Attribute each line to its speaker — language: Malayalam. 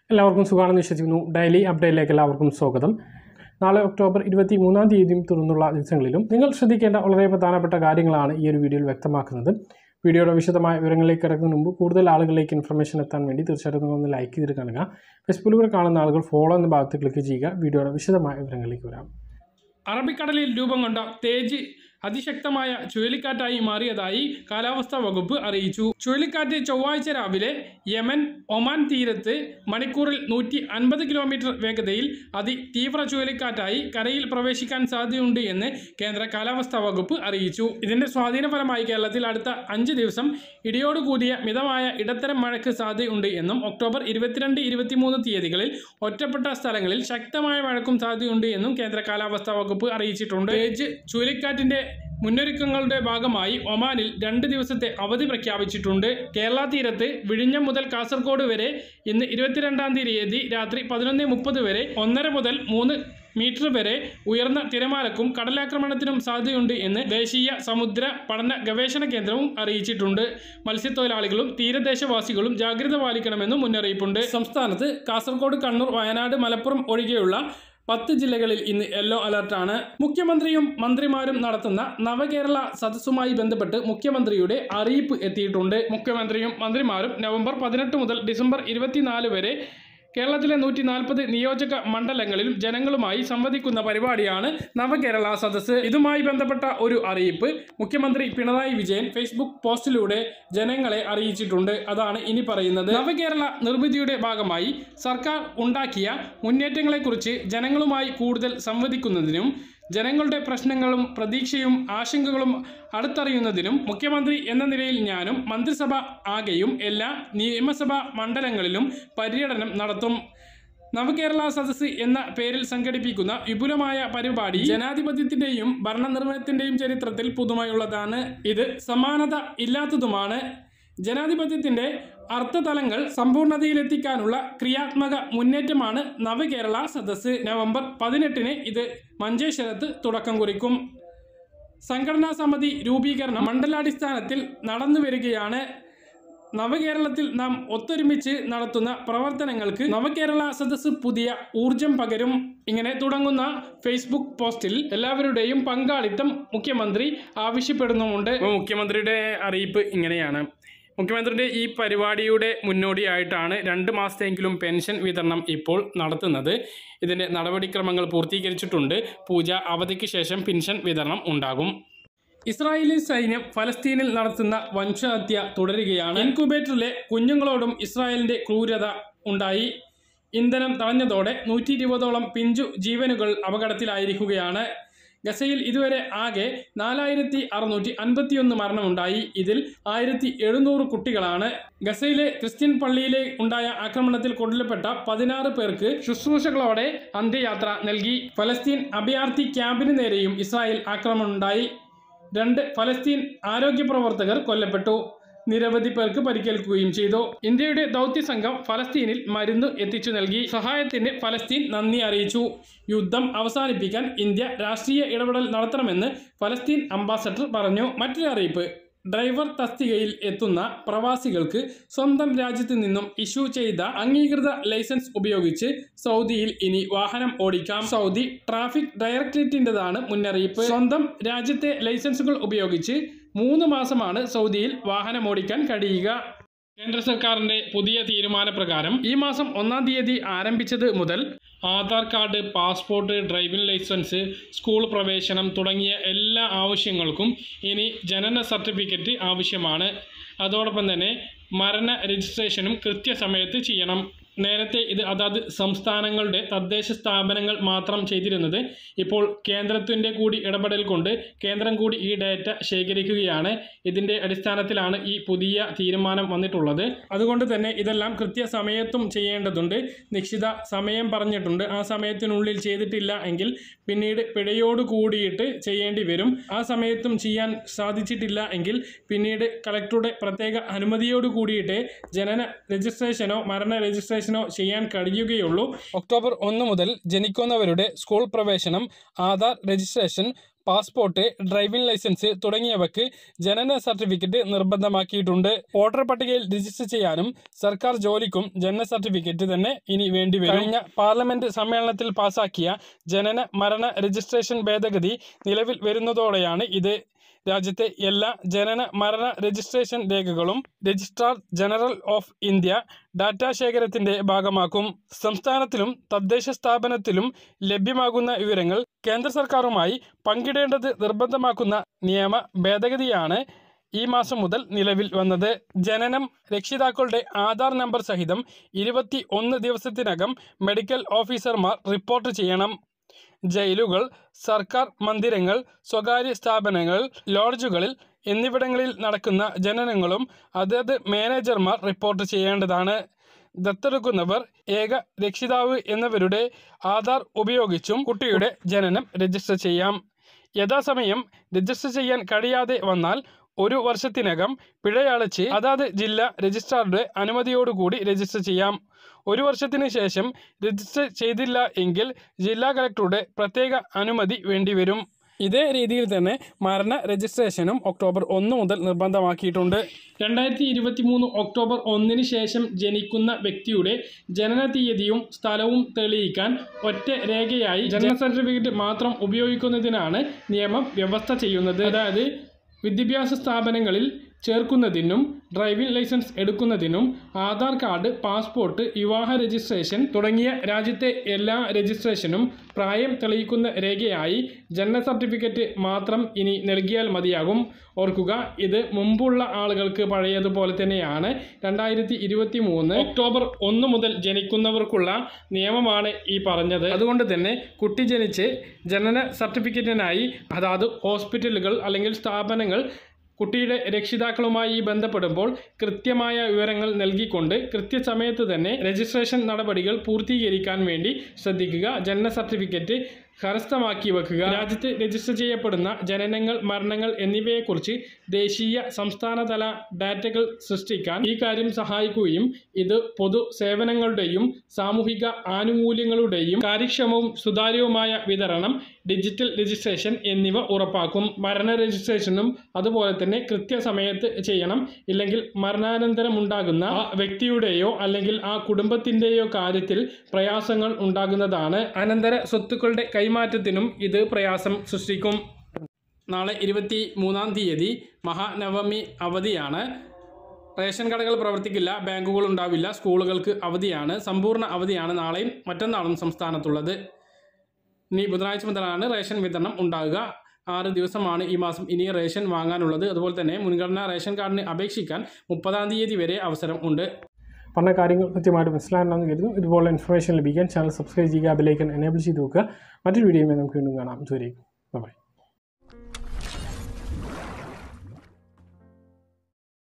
Speaker 1: എല്ലാവർക്കും സുഖമാണെന്ന് വിശ്വസിക്കുന്നു ഡെയിലി അപ്ഡേറ്റിലേക്ക് എല്ലാവർക്കും സ്വാഗതം നാളെ ഒക്ടോബർ ഇരുപത്തി മൂന്നാം തീയതിയും തുടർന്നുള്ള ദിവസങ്ങളിലും നിങ്ങൾ ശ്രദ്ധിക്കേണ്ട വളരെ പ്രധാനപ്പെട്ട കാര്യങ്ങളാണ് ഈ ഒരു വീഡിയോയിൽ വ്യക്തമാക്കുന്നത് വീഡിയോയുടെ വിശദമായ വിവരങ്ങളിലേക്ക് കിടക്കുന്നതിന് മുമ്പ് കൂടുതൽ ആളുകളിലേക്ക് ഇൻഫർമേഷൻ എത്താൻ വേണ്ടി തീർച്ചയായിട്ടും നിങ്ങൾ ഒന്ന് ലൈക്ക് ചെയ്ത് കാണുക ഫേസ്ബുക്കിലൂടെ കാണുന്ന ആളുകൾ ഫോളോ എന്ന ഭാഗത്ത് ക്ലിക്ക് ചെയ്യുക വീഡിയോയുടെ വിശദമായ വിവരങ്ങളിലേക്ക് വരാം
Speaker 2: അറബിക്കടലിൽ രൂപം കൊണ്ട തേജ് അതിശക്തമായ ചുഴലിക്കാറ്റായി മാറിയതായി കാലാവസ്ഥാ വകുപ്പ് അറിയിച്ചു ചുഴലിക്കാറ്റ് ചൊവ്വാഴ്ച രാവിലെ യമൻ ഒമാൻ തീരത്ത് മണിക്കൂറിൽ നൂറ്റി അൻപത് കിലോമീറ്റർ വേഗതയിൽ അതിതീവ്ര ചുഴലിക്കാറ്റായി കരയിൽ പ്രവേശിക്കാൻ സാധ്യതയുണ്ട് എന്ന് കേന്ദ്ര കാലാവസ്ഥാ വകുപ്പ് അറിയിച്ചു ഇതിന്റെ സ്വാധീനഫലമായി കേരളത്തിൽ അടുത്ത അഞ്ച് ദിവസം ഇടിയോട് കൂടിയ മിതമായ ഇടത്തരം മഴയ്ക്ക് സാധ്യതയുണ്ട് എന്നും ഒക്ടോബർ ഇരുപത്തിരണ്ട് ഇരുപത്തിമൂന്ന് തീയതികളിൽ ഒറ്റപ്പെട്ട സ്ഥലങ്ങളിൽ ശക്തമായ മഴയ്ക്കും സാധ്യതയുണ്ട് എന്നും കേന്ദ്ര കാലാവസ്ഥാ വകുപ്പ് അറിയിച്ചിട്ടുണ്ട് തേജ് ചുഴലിക്കാറ്റിന്റെ മുന്നൊരുക്കങ്ങളുടെ ഭാഗമായി ഒമാനിൽ രണ്ട് ദിവസത്തെ അവധി പ്രഖ്യാപിച്ചിട്ടുണ്ട് കേരള തീരത്ത് വിഴിഞ്ഞം മുതൽ കാസർഗോഡ് വരെ ഇന്ന് ഇരുപത്തിരണ്ടാം തീയതി രാത്രി പതിനൊന്ന് മുപ്പത് വരെ ഒന്നര മുതൽ മൂന്ന് മീറ്റർ വരെ ഉയർന്ന തിരമാലക്കും കടലാക്രമണത്തിനും സാധ്യതയുണ്ട് എന്ന് ദേശീയ സമുദ്ര പഠന ഗവേഷണ കേന്ദ്രവും അറിയിച്ചിട്ടുണ്ട് മത്സ്യത്തൊഴിലാളികളും തീരദേശവാസികളും ജാഗ്രത പാലിക്കണമെന്നും മുന്നറിയിപ്പുണ്ട് സംസ്ഥാനത്ത് കാസർഗോഡ് കണ്ണൂർ വയനാട് മലപ്പുറം ഒഴികെയുള്ള പത്ത് ജില്ലകളിൽ ഇന്ന് യെല്ലോ അലർട്ടാണ് മുഖ്യമന്ത്രിയും മന്ത്രിമാരും നടത്തുന്ന നവകേരള സദസ്സുമായി ബന്ധപ്പെട്ട് മുഖ്യമന്ത്രിയുടെ അറിയിപ്പ് എത്തിയിട്ടുണ്ട് മുഖ്യമന്ത്രിയും മന്ത്രിമാരും നവംബർ പതിനെട്ട് മുതൽ ഡിസംബർ ഇരുപത്തിനാല് വരെ കേരളത്തിലെ നൂറ്റി നാൽപ്പത് നിയോജക മണ്ഡലങ്ങളിലും ജനങ്ങളുമായി സംവദിക്കുന്ന പരിപാടിയാണ് നവകേരള സദസ്സ് ഇതുമായി ബന്ധപ്പെട്ട ഒരു അറിയിപ്പ് മുഖ്യമന്ത്രി പിണറായി വിജയൻ ഫേസ്ബുക്ക് പോസ്റ്റിലൂടെ ജനങ്ങളെ അറിയിച്ചിട്ടുണ്ട് അതാണ് ഇനി പറയുന്നത് നവകേരള നിർമ്മിതിയുടെ ഭാഗമായി സർക്കാർ ഉണ്ടാക്കിയ മുന്നേറ്റങ്ങളെക്കുറിച്ച് ജനങ്ങളുമായി കൂടുതൽ സംവദിക്കുന്നതിനും ജനങ്ങളുടെ പ്രശ്നങ്ങളും പ്രതീക്ഷയും ആശങ്കകളും അടുത്തറിയുന്നതിനും മുഖ്യമന്ത്രി എന്ന നിലയിൽ ഞാനും മന്ത്രിസഭ ആകെയും എല്ലാ നിയമസഭാ മണ്ഡലങ്ങളിലും പര്യടനം നടത്തും നവകേരള സദസ്സ് എന്ന പേരിൽ സംഘടിപ്പിക്കുന്ന വിപുലമായ പരിപാടി ജനാധിപത്യത്തിന്റെയും ഭരണനിർവഹണത്തിന്റെയും ചരിത്രത്തിൽ പുതുമയുള്ളതാണ് ഇത് സമാനത ഇല്ലാത്തതുമാണ് ജനാധിപത്യത്തിന്റെ അർത്ഥതലങ്ങൾ സമ്പൂർണ്ണതയിലെത്തിക്കാനുള്ള ക്രിയാത്മക മുന്നേറ്റമാണ് നവകേരള സദസ്സ് നവംബർ പതിനെട്ടിന് ഇത് മഞ്ചേശ്വരത്ത് തുടക്കം കുറിക്കും സംഘടനാ സമിതി രൂപീകരണം മണ്ഡലാടിസ്ഥാനത്തിൽ നടന്നു വരികയാണ് നവകേരളത്തിൽ നാം ഒത്തൊരുമിച്ച് നടത്തുന്ന പ്രവർത്തനങ്ങൾക്ക് നവകേരള സദസ്സ് പുതിയ ഊർജം പകരും ഇങ്ങനെ തുടങ്ങുന്ന ഫേസ്ബുക്ക് പോസ്റ്റിൽ എല്ലാവരുടെയും പങ്കാളിത്തം മുഖ്യമന്ത്രി ആവശ്യപ്പെടുന്നുമുണ്ട് അപ്പോൾ മുഖ്യമന്ത്രിയുടെ അറിയിപ്പ് ഇങ്ങനെയാണ് മുഖ്യമന്ത്രിയുടെ ഈ പരിപാടിയുടെ മുന്നോടിയായിട്ടാണ് രണ്ട് മാസത്തെങ്കിലും പെൻഷൻ വിതരണം ഇപ്പോൾ നടത്തുന്നത് ഇതിൻ്റെ നടപടിക്രമങ്ങൾ പൂർത്തീകരിച്ചിട്ടുണ്ട് പൂജ അവധിക്ക് ശേഷം പെൻഷൻ വിതരണം ഉണ്ടാകും ഇസ്രായേലി സൈന്യം ഫലസ്തീനിൽ നടത്തുന്ന വംശഹത്യ തുടരുകയാണ് ഇൻക്യുബേറ്ററിലെ കുഞ്ഞുങ്ങളോടും ഇസ്രായേലിന്റെ ക്രൂരത ഉണ്ടായി ഇന്ധനം തടഞ്ഞതോടെ നൂറ്റി ഇരുപതോളം പിഞ്ചു ജീവനുകൾ അപകടത്തിലായിരിക്കുകയാണ് ഗസയിൽ ഇതുവരെ ആകെ നാലായിരത്തി അറുന്നൂറ്റി അൻപത്തിയൊന്ന് മരണമുണ്ടായി ഇതിൽ ആയിരത്തി എഴുന്നൂറ് കുട്ടികളാണ് ഗസയിലെ ക്രിസ്ത്യൻ പള്ളിയിലെ ഉണ്ടായ ആക്രമണത്തിൽ കൊല്ലപ്പെട്ട പതിനാറ് പേർക്ക് ശുശ്രൂഷകളോടെ അന്ത്യയാത്ര നൽകി ഫലസ്തീൻ അഭയാർത്ഥി ക്യാമ്പിന് നേരെയും ഇസ്രായേൽ ആക്രമണമുണ്ടായി രണ്ട് ഫലസ്തീൻ ആരോഗ്യ പ്രവർത്തകർ കൊല്ലപ്പെട്ടു നിരവധി പേർക്ക് പരിക്കേൽക്കുകയും ചെയ്തു ഇന്ത്യയുടെ ദൗത്യ സംഘം ഫലസ്തീനിൽ മരുന്ന് എത്തിച്ചു നൽകി സഹായത്തിന് ഫലസ്തീൻ നന്ദി അറിയിച്ചു യുദ്ധം അവസാനിപ്പിക്കാൻ ഇന്ത്യ രാഷ്ട്രീയ ഇടപെടൽ നടത്തണമെന്ന് ഫലസ്തീൻ അംബാസഡർ പറഞ്ഞു മറ്റൊരു അറിയിപ്പ് ഡ്രൈവർ തസ്തികയിൽ എത്തുന്ന പ്രവാസികൾക്ക് സ്വന്തം രാജ്യത്ത് നിന്നും ഇഷ്യൂ ചെയ്ത അംഗീകൃത ലൈസൻസ് ഉപയോഗിച്ച് സൗദിയിൽ ഇനി വാഹനം ഓടിക്കാം സൗദി ട്രാഫിക് ഡയറക്ടറേറ്റിൻ്റെതാണ് മുന്നറിയിപ്പ് സ്വന്തം രാജ്യത്തെ ലൈസൻസുകൾ ഉപയോഗിച്ച് മൂന്ന് മാസമാണ് സൗദിയിൽ വാഹനം ഓടിക്കാൻ കഴിയുക കേന്ദ്ര സർക്കാരിന്റെ പുതിയ തീരുമാനപ്രകാരം ഈ മാസം ഒന്നാം തീയതി ആരംഭിച്ചത് മുതൽ Aadhaar card passport driving licence school പ്രവേശനം തുടങ്ങിയ എല്ലാ ആവശ്യങ്ങൾക്കും ഇനി ജനന സർട്ടിഫിക്കറ്റ് ആവശ്യമാണ് അതോടൊപ്പം തന്നെ മരണ രജിസ്ട്രേഷനും കൃത്യസമയത്ത് ചെയ്യണം നേരത്തെ ഇത് അതാത് സംസ്ഥാനങ്ങളുടെ തദ്ദേശ സ്ഥാപനങ്ങൾ മാത്രം ചെയ്തിരുന്നത് ഇപ്പോൾ കേന്ദ്രത്തിൻ്റെ കൂടി ഇടപെടൽ കൊണ്ട് കേന്ദ്രം കൂടി ഈ ഡാറ്റ ശേഖരിക്കുകയാണ് ഇതിൻ്റെ അടിസ്ഥാനത്തിലാണ് ഈ പുതിയ തീരുമാനം വന്നിട്ടുള്ളത് അതുകൊണ്ട് തന്നെ ഇതെല്ലാം കൃത്യസമയത്തും ചെയ്യേണ്ടതുണ്ട് നിശ്ചിത സമയം പറഞ്ഞിട്ടുണ്ട് ആ സമയത്തിനുള്ളിൽ ചെയ്തിട്ടില്ല എങ്കിൽ പിന്നീട് പിഴയോട് കൂടിയിട്ട് ചെയ്യേണ്ടി വരും ആ സമയത്തും ചെയ്യാൻ സാധിച്ചിട്ടില്ല എങ്കിൽ പിന്നീട് കളക്ടറുടെ പ്രത്യേക അനുമതിയോട് കൂടിയിട്ട് ജനന രജിസ്ട്രേഷനോ മരണ രജിസ്ട്രേഷനോ ചെയ്യാൻ കഴിയുകയുള്ളൂ ഒക്ടോബർ ഒന്ന് മുതൽ ജനിക്കുന്നവരുടെ സ്കൂൾ പ്രവേശനം Aadhaar registration passport driving licence തുടങ്ങിയവക്ക് ജനന സർട്ടിഫിക്കറ്റ് നിർബന്ധമാക്കിയിട്ടുണ്ട് വോട്ടർ പട്ടികയിൽ രജിസ്റ്റർ ചെയ്യാനും സർക്കാർ ജോലിക്കും ജനന സർട്ടിഫിക്കറ്റ് തന്നെ ഇനി വേണ്ടിവരും കഴിഞ്ഞ പാർലമെന്റ് സമ്മേളനത്തിൽ പാസാക്കിയ ജനന മരണ രജിസ്ട്രേഷൻ ഭേദഗതി നിലവിൽ വരുന്നതോടെയാണ് ഇത് രാജ്യത്തെ എല്ലാ ജനന മരണ രജിസ്ട്രേഷൻ രേഖകളും registrar general of India data ശേഖരത്തിന്റെ ഭാഗമാക്കും സംസ്ഥാനത്തിലും തദ്ദേശ സ്ഥാപനത്തിലും ലഭ്യമാകുന്ന വിവരങ്ങൾ കേന്ദ്ര സർക്കാരുമായി പങ്കിടേണ്ടത് നിർബന്ധമാക്കുന്ന നിയമ ഭേദഗതിയാണ് ഈ മാസം മുതൽ നിലവിൽ വന്നത് ജനനം രക്ഷിതാക്കളുടെ ആധാർ നമ്പർ സഹിതം ഇരുപത്തി ഒന്ന് ദിവസത്തിനകം മെഡിക്കൽ ഓഫീസർമാർ റിപ്പോർട്ട് ചെയ്യണം ജയിലുകൾ സർക്കാർ മന്ദിരങ്ങൾ സ്വകാര്യ സ്ഥാപനങ്ങൾ ലോഡ്ജുകളിൽ എന്നിവിടങ്ങളിൽ നടക്കുന്ന ജനനങ്ങളും അതത് മാനേജർമാർ റിപ്പോർട്ട് ചെയ്യേണ്ടതാണ് ദത്തെടുക്കുന്നവർ ഏക രക്ഷിതാവ് എന്നിവരുടെ ആധാർ ഉപയോഗിച്ചും കുട്ടിയുടെ ജനനം രജിസ്റ്റർ ചെയ്യാം യഥാസമയം രജിസ്റ്റർ ചെയ്യാൻ കഴിയാതെ വന്നാൽ ഒരു വർഷത്തിനകം പിഴയടച്ച് അതാത് ജില്ലാ രജിസ്ട്രാറുടെ അനുമതിയോടുകൂടി രജിസ്റ്റർ ചെയ്യാം ഒരു വർഷത്തിന് ശേഷം രജിസ്റ്റർ ചെയ്തില്ല എങ്കിൽ ജില്ലാ കളക്ടറുടെ പ്രത്യേക അനുമതി വേണ്ടിവരും ഇതേ രീതിയിൽ തന്നെ മരണ രജിസ്ട്രേഷനും ഒക്ടോബർ ഒന്ന് മുതൽ നിർബന്ധമാക്കിയിട്ടുണ്ട് രണ്ടായിരത്തി ഇരുപത്തി മൂന്ന് ഒക്ടോബർ ഒന്നിന് ശേഷം ജനിക്കുന്ന വ്യക്തിയുടെ ജനന തീയതിയും സ്ഥലവും തെളിയിക്കാൻ ഒറ്റ രേഖയായി ജനന സർട്ടിഫിക്കറ്റ് മാത്രം ഉപയോഗിക്കുന്നതിനാണ് നിയമം വ്യവസ്ഥ ചെയ്യുന്നത് അതായത് വിദ്യാഭ്യാസ സ്ഥാപനങ്ങളിൽ ചേർക്കുന്നതിനും ഡ്രൈവിംഗ് ലൈസൻസ് എടുക്കുന്നതിനും ആധാർ കാർഡ് പാസ്പോർട്ട് വിവാഹ രജിസ്ട്രേഷൻ തുടങ്ങിയ രാജ്യത്തെ എല്ലാ രജിസ്ട്രേഷനും പ്രായം തെളിയിക്കുന്ന രേഖയായി ജനന സർട്ടിഫിക്കറ്റ് മാത്രം ഇനി നൽകിയാൽ മതിയാകും ഓർക്കുക ഇത് മുമ്പുള്ള ആളുകൾക്ക് പഴയതുപോലെ തന്നെയാണ് രണ്ടായിരത്തി ഇരുപത്തി മൂന്ന് ഒക്ടോബർ ഒന്ന് മുതൽ ജനിക്കുന്നവർക്കുള്ള നിയമമാണ് ഈ പറഞ്ഞത് അതുകൊണ്ട് തന്നെ കുട്ടി ജനിച്ച് ജനന സർട്ടിഫിക്കറ്റിനായി അതാത് ഹോസ്പിറ്റലുകൾ അല്ലെങ്കിൽ സ്ഥാപനങ്ങൾ കുട്ടിയുടെ രക്ഷിതാക്കളുമായി ബന്ധപ്പെടുമ്പോൾ കൃത്യമായ വിവരങ്ങൾ നൽകിക്കൊണ്ട് കൃത്യസമയത്ത് തന്നെ രജിസ്ട്രേഷൻ നടപടികൾ പൂർത്തീകരിക്കാൻ വേണ്ടി ശ്രദ്ധിക്കുക ജനന സർട്ടിഫിക്കറ്റ് കരസ്ഥമാക്കി വെക്കുക രാജ്യത്ത് രജിസ്റ്റർ ചെയ്യപ്പെടുന്ന ജനനങ്ങൾ മരണങ്ങൾ എന്നിവയെക്കുറിച്ച് ദേശീയ സംസ്ഥാനതല ഡാറ്റകൾ സൃഷ്ടിക്കാൻ ഈ കാര്യം സഹായിക്കുകയും ഇത് പൊതു സേവനങ്ങളുടെയും സാമൂഹിക ആനുകൂല്യങ്ങളുടെയും കാര്യക്ഷമവും സുതാര്യവുമായ വിതരണം ഡിജിറ്റൽ രജിസ്ട്രേഷൻ എന്നിവ ഉറപ്പാക്കും മരണ രജിസ്ട്രേഷനും അതുപോലെ തന്നെ കൃത്യസമയത്ത് ചെയ്യണം ഇല്ലെങ്കിൽ മരണാനന്തരം ഉണ്ടാകുന്ന ആ വ്യക്തിയുടെയോ അല്ലെങ്കിൽ ആ കുടുംബത്തിൻ്റെയോ കാര്യത്തിൽ പ്രയാസങ്ങൾ ഉണ്ടാകുന്നതാണ് അനന്തര സ്വത്തുക്കളുടെ കൈമാറ്റത്തിനും ഇത് പ്രയാസം സൃഷ്ടിക്കും നാളെ ഇരുപത്തി മൂന്നാം തീയതി മഹാനവമി അവധിയാണ് റേഷൻ കടകൾ പ്രവർത്തിക്കില്ല ബാങ്കുകൾ ഉണ്ടാവില്ല സ്കൂളുകൾക്ക് അവധിയാണ് സമ്പൂർണ്ണ അവധിയാണ് നാളെയും മറ്റന്നാളും സംസ്ഥാനത്തുള്ളത് ഇനി ബുധനാഴ്ച മുതലാണ് റേഷൻ വിതരണം ഉണ്ടാകുക ആറ് ദിവസമാണ് ഈ മാസം ഇനി റേഷൻ വാങ്ങാനുള്ളത് അതുപോലെ തന്നെ മുൻഗണനാ റേഷൻ കാർഡിന് അപേക്ഷിക്കാൻ മുപ്പതാം തീയതി വരെ അവസരം ഉണ്ട്
Speaker 1: പറഞ്ഞ കാര്യങ്ങൾ കൃത്യമായിട്ട് മനസ്സിലാകണമെന്ന് കരുതുന്നു ഇതുപോലെ ഇൻഫർമേഷൻ ലഭിക്കാൻ ചാനൽ സബ്സ്ക്രൈബ് ചെയ്യുക ബെലൈക്കൻ എനേബിൾ ചെയ്ത് വെക്കുക മറ്റൊരു വീഡിയോയുമായി നമുക്ക് വീണ്ടും കാണാം ഇതുവരെയും ബൈ